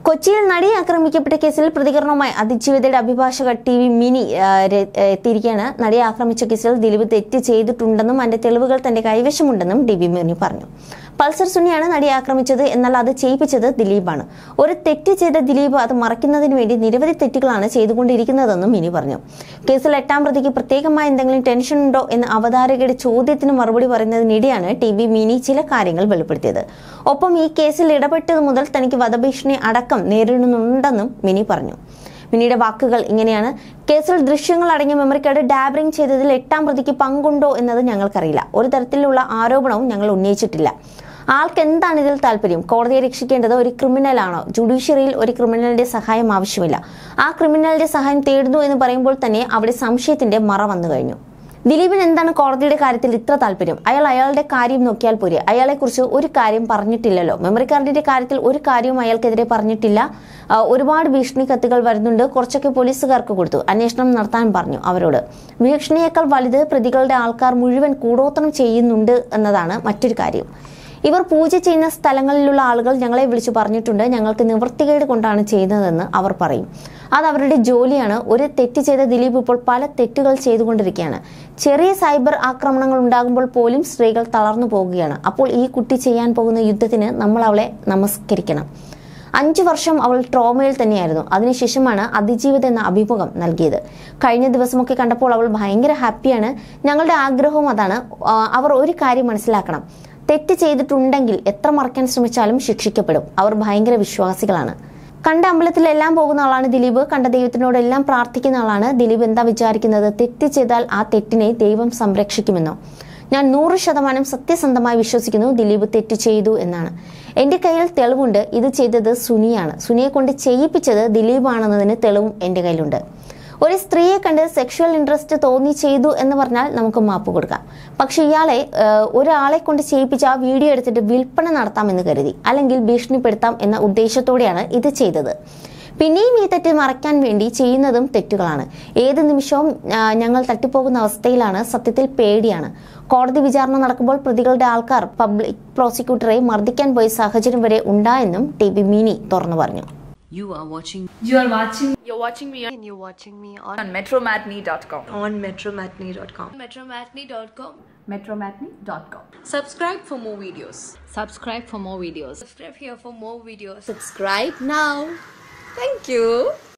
കൊച്ചിയിൽ നടി ആക്രമിക്കപ്പെട്ട കേസിൽ പ്രതികരണവുമായി അതിജീവിതയുടെ അഭിഭാഷക ടി വി മിനി ആ, രെ- ആ, എത്തിയിരിക്കുകയാണ് നടിയെ ആക്രമിച്ച കേസിൽ ദിലീപ് തെറ്റ് ചെയ്തിട്ടുണ്ടെന്നും അതിന്റെ തെളിവുകൾ തന്റെ കൈവശമുണ്ടെന്നും ടി വി മിനി പറഞ്ഞു പൾസർ സുനിയാണ് നടിയെ ആക്രമിച്ചത് എന്നാൽ അത് ചെയ്യിപ്പിച്ചത് ദിലീപാണ് ഒരു തെറ്റ് ചെയ്ത ദിലീപ് അത് മറയ്ക്കുന്നതിന് വേണ്ടി നിരവധി തെറ്റുകളാണ് ചെയ്തുകൊണ്ടിരിക്കുന്നതെന്നും മിനി പറഞ്ഞു കേസിൽ എട്ടാം പ്രതിക്ക് പ്രത്യേകമായ എന്തെങ്കിലും ടെൻഷൻ ഉണ്ടോ എന്ന് അവതാരകയുടെ ചോദ്യത്തിന് മറുപടി പറയുന്നതിനിടെയാണ് ടി വി മിനി ചില കാര്യങ്ങൾ വെളിപ്പെടുത്തിയത് ഒപ്പം ഈ കേസിൽ ഇടപെട്ടത് മുതൽ തനിക്ക് വധഭീഷണി അടക്കം നേരിടുന്നുണ്ടെന്നും മിനി പറഞ്ഞു മിനിയുടെ വാക്കുകൾ ഇങ്ങനെയാണ് കേസിൽ ദൃശ്യങ്ങൾ അടങ്ങിയ മെമ്മറി കാർഡ് ഡാബറിംഗ് ചെയ്തതിൽ എട്ടാം പ്രതിക്ക് പങ്കുണ്ടോ എന്നത് ഞങ്ങൾക്കറിയില്ല ഒരു തരത്തിലുള്ള ആരോപണവും ഞങ്ങൾ ഉന്നയിച്ചിട്ടില്ല ആൾക്ക് എന്താണ് ഇതിൽ താല്പര്യം കോടതിയെ രക്ഷിക്കേണ്ടത് ഒരു ക്രിമിനലാണോ ജുഡീഷ്യറിയിൽ ഒരു ക്രിമിനലിന്റെ സഹായം ആവശ്യമില്ല ആ ക്രിമിനലിന്റെ സഹായം തേടുന്നു എന്ന് പറയുമ്പോൾ തന്നെ അവിടെ സംശയത്തിന്റെ മറ വന്നു കഴിഞ്ഞു ദിലീപിന് എന്താണ് കോടതിയുടെ കാര്യത്തിൽ ഇത്ര താല്പര്യം അയാൾ അയാളുടെ കാര്യം നോക്കിയാൽ പോരെ അയാളെക്കുറിച്ച് ഒരു കാര്യം പറഞ്ഞിട്ടില്ലല്ലോ മെമ്മറി കാർഡിന്റെ കാര്യത്തിൽ ഒരു കാര്യവും അയാൾക്കെതിരെ പറഞ്ഞിട്ടില്ല ആ, ഒരുപാട് ഭീഷണി കത്തുകൾ വരുന്നുണ്ട് കുറച്ചൊക്കെ പോലീസുകാർക്ക് കൊടുത്തു അന്വേഷണം നടത്താൻ പറഞ്ഞു അവരോട് ഭീഷണിയേക്കാൾ വലുത് പ്രതികളുടെ ആൾക്കാർ മുഴുവൻ കൂടോത്രം ചെയ്യുന്നുണ്ട് എന്നതാണ് മറ്റൊരു കാര്യം ഇവർ പൂജ ചെയ്യുന്ന സ്ഥലങ്ങളിലുള്ള ആളുകൾ ഞങ്ങളെ വിളിച്ചു പറഞ്ഞിട്ടുണ്ട് ഞങ്ങൾക്ക് നിവൃത്തികേട് കൊണ്ടാണ് ചെയ്യുന്നതെന്ന് അവർ പറയും അത് അവരുടെ ജോലിയാണ് ഒരു തെറ്റ് ചെയ്ത ദിലീപ് ഇപ്പോൾ പല തെറ്റുകൾ ചെയ്തുകൊണ്ടിരിക്കുകയാണ് ചെറിയ സൈബർ ആക്രമണങ്ങൾ ഉണ്ടാകുമ്പോൾ പോലും സ്ത്രീകൾ തളർന്നു പോകുകയാണ് അപ്പോൾ ഈ കുട്ടി ചെയ്യാൻ പോകുന്ന യുദ്ധത്തിന് നമ്മൾ അവളെ നമസ്കരിക്കണം അഞ്ചു വർഷം അവൾ ട്രോമയിൽ തന്നെയായിരുന്നു അതിനുശേഷമാണ് അതിജീവിത എന്ന അഭിമുഖം നൽകിയത് കഴിഞ്ഞ ദിവസമൊക്കെ കണ്ടപ്പോൾ അവൾ ഭയങ്കര ഹാപ്പിയാണ് ഞങ്ങളുടെ ആഗ്രഹവും അതാണ് ആ, അവർ ഒരു കാര്യം മനസ്സിലാക്കണം തെറ്റ് ചെയ്തിട്ടുണ്ടെങ്കിൽ എത്ര മറക്കാൻ ശ്രമിച്ചാലും ശിക്ഷിക്കപ്പെടും അവർ ഭയങ്കര വിശ്വാസികളാണ് കണ്ട അമ്പലത്തിലെല്ലാം പോകുന്ന ആളാണ് ദിലീപ് കണ്ട ദൈവത്തിനോടെല്ലാം പ്രാർത്ഥിക്കുന്ന ആളാണ് ദിലീപ് എന്താ വിചാരിക്കുന്നത് തെറ്റ് ചെയ്താൽ ആ തെറ്റിനെ ദൈവം സംരക്ഷിക്കുമെന്നോ ഞാൻ നൂറ് ശതമാനം സത്യസന്ധമായി വിശ്വസിക്കുന്നു ദിലീപ് തെറ്റ് ചെയ്തു എന്നാണ് എന്റെ കയ്യിൽ തെളിവുണ്ട് ഇത് ചെയ്തത് സുനിയാണ് സുനിയെ കൊണ്ട് ചെയ്യിപ്പിച്ചത് ദിലീപാണെന്നതിന് തെളിവും എന്റെ കയ്യിലുണ്ട് ഒരു സ്ത്രീയെ കണ്ട് സെക്ഷൽ ഇൻട്രസ്റ്റ് തോന്നി ചെയ്തു എന്ന് പറഞ്ഞാൽ നമുക്ക് മാപ്പ് കൊടുക്കാം പക്ഷെ ഇയാളെ ഏഹ്, ഒരാളെ കൊണ്ട് ചെയ്യിപ്പിച്ച് ആ വീഡിയോ എടുത്തിട്ട് വിൽപ്പന നടത്താമെന്ന് കരുതി അല്ലെങ്കിൽ ഭീഷണിപ്പെടുത്താം എന്ന ഉദ്ദേശത്തോടെയാണ് ഇത് ചെയ്തത് പിന്നെയും ഈ തെറ്റ് മറയ്ക്കാൻ വേണ്ടി ചെയ്യുന്നതും തെറ്റുകളാണ് ഏത് നിമിഷവും ആ, ഞങ്ങൾ തട്ടിപ്പോകുന്ന അവസ്ഥയിലാണ് സത്യത്തിൽ പേടിയാണ് കോടതി വിചാരണ നടക്കുമ്പോൾ പ്രതികളുടെ ആൾക്കാർ പബ്ലിക് പ്രോസിക്യൂട്ടറെ മർദ്ദിക്കാൻ പോയ സാഹചര്യം വരെ ഉണ്ടായെന്നും ടി ബി മിനി തുറന്നു പറഞ്ഞു You are watching You are watching You're watching me on, and you're watching me on, on metromatney.com. on metromatney.com. metromatney.com. Metromatney.com. Subscribe for more videos. subscribe for more videos Subscribe here for more videos. Subscribe now. Thank you.